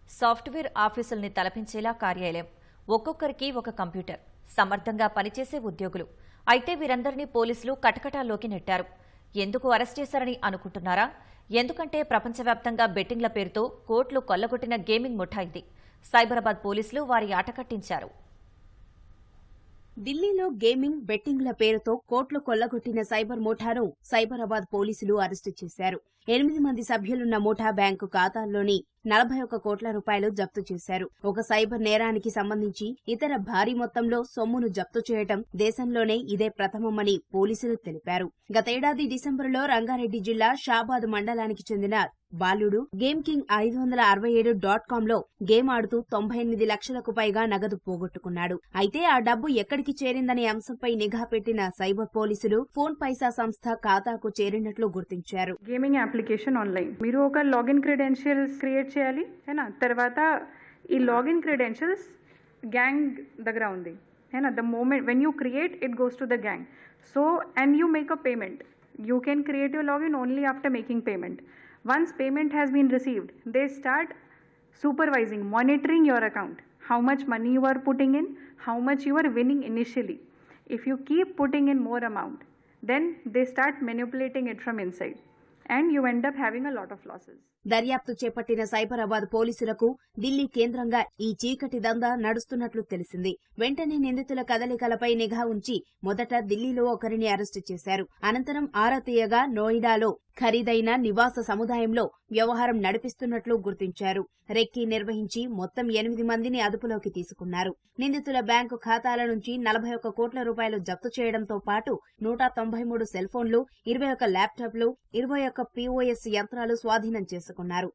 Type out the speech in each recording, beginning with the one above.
Software ఆఫీసుల్ని తలపించేలా కార్యాలయం ఒక్కొక్కరికి ఒక కంప్యూటర్ సమర్థంగా పనిచేసే ఉద్యోగులు అయితే వీరందరినీ పోలీసులు కటకటాల్లోకి నెట్టారు ఎందుకు అరెస్ట్ చేశారని అనుకుంటున్నారా ఎందుకంటే ప్రపంచవ్యాప్తంగా బెట్టింగ్ల పేరుతో కోట్లు కొల్లగొట్టిన గేమింగ్ ముఠా ఇది సైబరాబాద్ పోలీసులు వారి ఆట కట్టించారు ఢిల్లీలో గేమింగ్ బెట్టింగ్ల పేరుతో కోట్లు కొల్లగొట్టిన సైబర్ ముఠాను సైబరాబాద్ పోలీసులు అరెస్టు చేశారు ఎనిమిది మంది సభ్యులున్న ముఠా బ్యాంకు ఖాతాల్లోని నలభై ఒక్క కోట్ల రూపాయలు జప్తు చేశారు ఒక సైబర్ నేరానికి సంబంధించి ఇతర భారీ మొత్తంలో సొమ్మును జప్తు చేయటం దేశంలోనే ఇదే ప్రథమమని పోలీసులు తెలిపారు గతేడాది డిసెంబరులో రంగారెడ్డి జిల్లా షాబాద్ మండలానికి చెందిన బాలుడు గేమ్ కింగ్ ఐదు వందల అరవై ఏడు డాట్ కామ్ లో గేమ్ ఆడుతూ తొంభై ఎనిమిది లక్షలకు పైగా నగదు పోగొట్టుకున్నాడు అయితే ఆ డబ్బు ఎక్కడికి చేరిందనే అంశంపై నిఘా పెట్టిన సైబర్ పోలీసులు ఫోన్ పైసా సంస్థ ఖాతాకు చేరినట్లు గుర్తించారు గేమింగ్ అప్లికేషన్ ఆన్లైన్ మీరు ఒక లాగిన్ క్రెడెన్షియల్స్ క్రియేట్ చేయాలి హేనా తర్వాత ఈ లాగిన్ క్రెడెన్షియల్స్ గ్యాంగ్ దగ్గర ఉంది హేనా the moment when you create it goes to the gang so and you make a payment you can create your login only after making payment once payment has been received they start supervising, monitoring your account, how much money you are putting in, how much you are winning initially. If you keep putting in more amount, then they start manipulating it from inside and you end up having a lot of losses. దర్యాప్తు చేపట్టిన సైబరాబాద్ పోలీసులకు ఢిల్లీ కేంద్రంగా ఈ చీకటి దందా నడుస్తున్నట్లు తెలిసింది వెంటనే నిందితుల కదలికలపై నిఘా ఉంచి మొదట ఢిల్లీలో ఒకరిని అరెస్టు చేశారు అనంతరం ఆరా తీయగా నోయిడాలో ఖరీదైన నివాస సముదాయంలో వ్యవహారం నడిపిస్తున్నట్లు గుర్తించారు రెక్కీ నిర్వహించి మొత్తం ఎనిమిది మందిని అదుపులోకి తీసుకున్నారు నిందితుల బ్యాంకు ఖాతాల నుంచి నలభై ఒక్క కోట్ల రూపాయలు జప్తు చేయడంతో పాటు నూట తొంభై మూడు సెల్ ఫోన్లు ఇరవై ఒక్క ల్యాప్టాప్లు ఇరవై ఒక్క పీఓఎస్ యంత్రాలు స్వాధీనం చేసుకున్నారు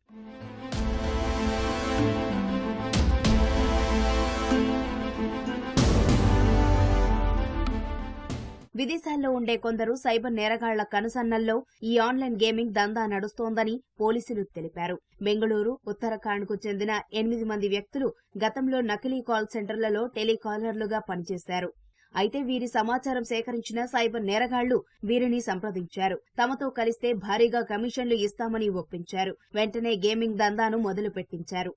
విదేశాల్లో ఉండే కొందరు సైబర్ నేరగాళ్ల కనుసన్నల్లో ఈ ఆన్లైన్ గేమింగ్ దందా నడుస్తోందని పోలీసులు తెలిపారు బెంగళూరు ఉత్తరాఖండ్కు చెందిన ఎనిమిది మంది వ్యక్తులు గతంలో నకిలీ కాల్ సెంటర్లలో టెలికాలర్లుగా పనిచేశారు అయితే వీరి సమాచారం సేకరించిన సైబర్ నేరగాళ్లు వీరిని సంప్రదించారు తమతో కలిస్తే భారీగా కమిషన్లు ఇస్తామని ఒప్పించారు వెంటనే గేమింగ్ దందాను మొదలు పెట్టించారు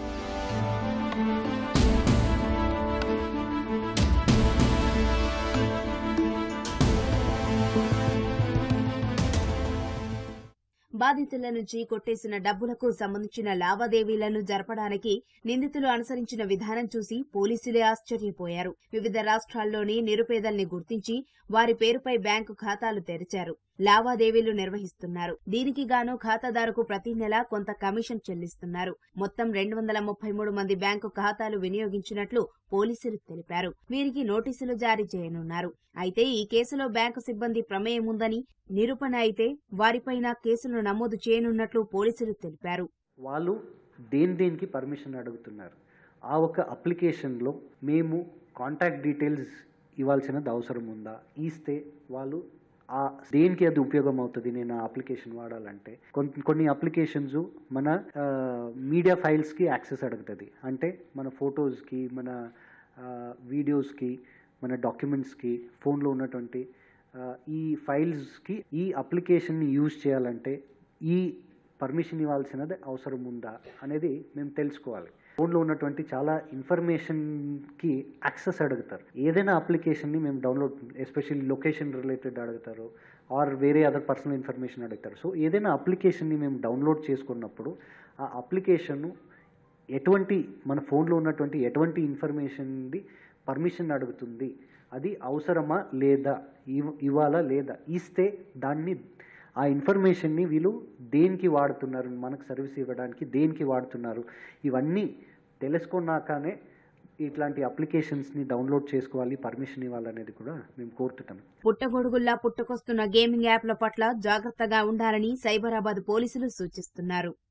బాధితుల నుంచి కొట్టేసిన డబ్బులకు సంబంధించిన లావాదేవీలను జరపడానికి నిందితులు అనుసరించిన విధానం చూసి పోలీసులే ఆశ్చర్యపోయారు వివిధ రాష్ట్రాల్లోని నిరుపేదల్ని గుర్తించి వారి పేరుపై బ్యాంకు ఖాతాలు తెరిచారు లావాదేవీలు నిర్వహిస్తున్నారు దీనికి గాను ఖాతాదారుకు ప్రతి నెల కొంత కమిషన్ చెల్లిస్తున్నారు మొత్తం రెండు వందల ముప్పై మూడు మంది బ్యాంకు ఖాతాలు వినియోగించినట్లు పోలీసులు తెలిపారు వీరికి నోటీసులు జారీ చేయనున్నారు అయితే ఈ కేసులో బ్యాంకు సిబ్బంది ప్రమేయం ఉందని నిరూపణ అయితే వారిపైన కేసులు నమోదు చేయనున్నట్లు పోలీసులు తెలిపారు వాళ్ళు దేని దేనికి పర్మిషన్ అడుగుతున్నారు ఆ ఒక అప్లికేషన్లో మేము కాంటాక్ట్ డీటెయిల్స్ ఇవ్వాల్సినది అవసరం ఉందా ఇస్తే వాళ్ళు ఆ దేనికి అది ఉపయోగం అవుతుంది నేను ఆ అప్లికేషన్ వాడాలంటే కొన్ని కొన్ని అప్లికేషన్స్ మన మీడియా ఫైల్స్కి యాక్సెస్ అడుగుతుంది అంటే మన ఫొటోస్కి మన వీడియోస్కి మన డాక్యుమెంట్స్కి ఫోన్లో ఉన్నటువంటి ఆ, ఈ ఫైల్స్కి ఈ అప్లికేషన్ని యూజ్ చేయాలంటే ఈ పర్మిషన్ ఇవ్వాల్సినది అవసరం ఉందా అనేది మేము తెలుసుకోవాలి ఫోన్లో ఉన్నటువంటి చాలా ఇన్ఫర్మేషన్కి యాక్సెస్ అడుగుతారు ఏదైనా అప్లికేషన్ని మేము డౌన్లోడ్ ఎస్పెషల్లీ లొకేషన్ రిలేటెడ్ అడుగుతారు ఆర్ వేరే అదర్ పర్సనల్ ఇన్ఫర్మేషన్ అడుగుతారు సో ఏదైనా అప్లికేషన్ని మేము డౌన్లోడ్ చేసుకున్నప్పుడు ఆ అప్లికేషన్ ఎటువంటి మన ఫోన్లో ఉన్నటువంటి ఎటువంటి ఇన్ఫర్మేషన్ది పర్మిషన్ అడుగుతుంది అది అవసరమా లేదా ఇవ్- ఇవ్వాలా లేదా ఇస్తే దాన్ని ఆ ఇన్ఫర్మేషన్ని వీళ్ళు దేనికి వాడుతున్నారు మనకు సర్వీస్ ఇవ్వడానికి దేనికి వాడుతున్నారు ఇవన్నీ తెలుసుకున్నాకనే ఇట్లాంటి అప్లికేషన్స్ని డౌన్లోడ్ చేసుకోవాలి పర్మిషన్ ఇవ్వాలనేది కూడా మేము కోరుతున్నాం పుట్టగొడుగుల్లా పుట్టుకొస్తున్న గేమింగ్ యాప్ల పట్ల జాగ్రత్తగా ఉండాలని సైబరాబాద్ పోలీసులు సూచిస్తున్నారు